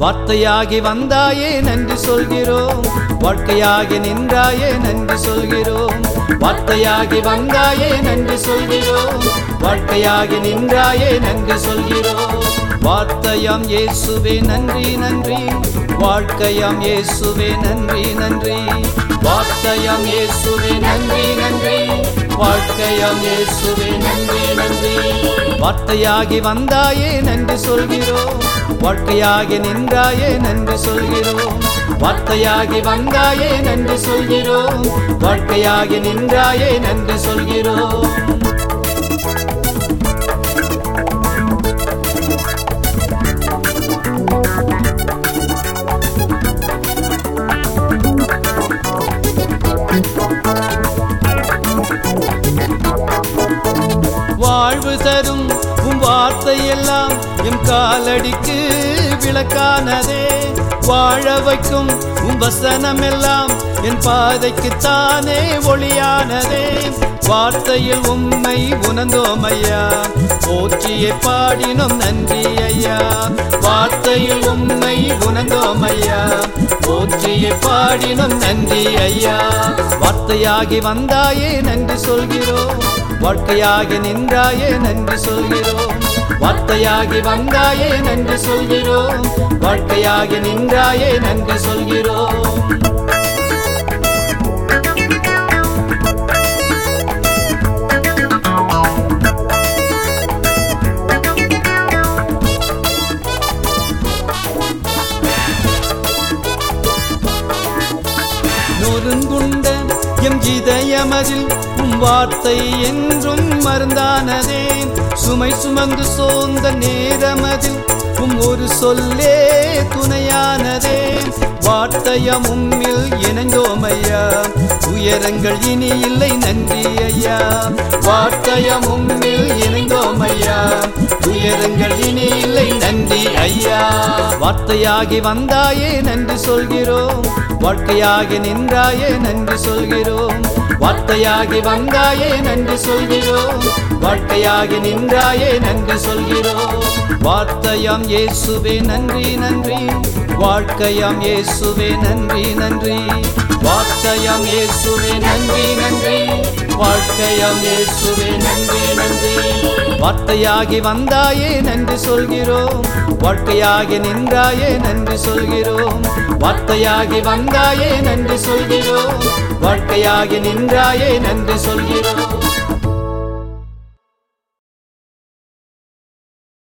வார்த்தையாகி வந்தாயே நன்றி சொல்கிறோம் வாழ்க்கையாகி நின்றாயே நன்றி சொல்கிறோம் வார்த்தையாகி வந்தாயே நன்றி சொல்கிறோம் வாழ்க்கையாகி நின்றாயே நன்றி சொல்கிறோம் வார்த்தையாம் இயேசுவே நன்றி நன்றி வாழ்க்கையாம் இயேசுவே நன்றி நன்றி வார்த்தையாம் இயேசுவே நன்றி நன்றி வாழ்க்கையாம் இயேசுவே நன்றி நன்றி வார்த்தையாகி வந்தாயே நன்றி சொல்கிறோம் வாழ்க்கையாகி நின்றாயே நன்றி சொல்கிறோம் வார்த்தையாகி வந்தாயே நன்றி சொல்கிறோம் வாழ்க்கையாகி நின்றாயே நன்றி சொல்கிறோம் வாழ்வு தரும் உம் வார்த்தையெல்லாம் எம் காலடிக்கு விளக்கானதே வாழ வைக்கும் உம் வசனமெல்லாம் என் பாதைக்கு தானே ஒளியானதே வார்த்தையில் உம்மை உணர்ந்தோம் ஐயா போற்றியே பாடினோம் நன்றி ஐயா வார்த்தையில் உம்மை உணர்ந்தோம் ஐயா போற்றியே பாடினோம் நன்றி ஐயா வார்த்தையாகி வந்தாயே நன்றி சொல்கிறோம் வாழ்க்கையாகி நின்றாயே நன்றி சொல்கிறோம் வார்த்தையாகி வந்தாயே நன்றி சொல்கிறோம் வாழ்க்கையாகி நின்றாயே நன்றி சொல்கிறோம் நொறுங்குண்ட எம் இதயமதில் உம் வார்த்தை என்றும் மருந்தானதே சுமை சுமந்து சோர்ந்த நேரமதில் உம் ஒரு சொல்லே துணையானதே வார்த்தையம் உம்மில் இணைந்தோம் ஐயா உயரங்கள் இனி இல்லை நன்றி ஐயா வார்த்தையம் உம்மில் இணைந்தோம் ஐயா உயரங்கள் இனி இல்லை நன்றி ஐயா வார்த்தையாகி வந்தாயே நன்றி சொல்கிறோம் வாழ்க்கையாகி நின்றாயே நன்றி சொல்கிறோம் வார்த்தையாகி வந்தாயே நன்றி சொல்கிறோம் வாழ்க்கையாகி நின்றாயே நன்றி சொல்கிறோம் வார்த்தையாம் இயேசுவே நன்றி நன்றி வாழ்க்கையாம் இயேசுவே நன்றி நன்றி வார்த்தையாம் இயேசுவே நன்றி நன்றி வாழ்க்கையாம் இயேசுவே நன்றி நன்றி வார்த்தையாகி வந்தாயே நன்றி சொல்கிறோம் வாழ்க்கையாகி நின்றாயே நன்றி சொல்கிறோம் வார்த்தையாகி வந்தாயே நன்றி சொல்கிறோம் வாழ்க்கையாகி நின்றாயே நன்றி சொல்கிறோம்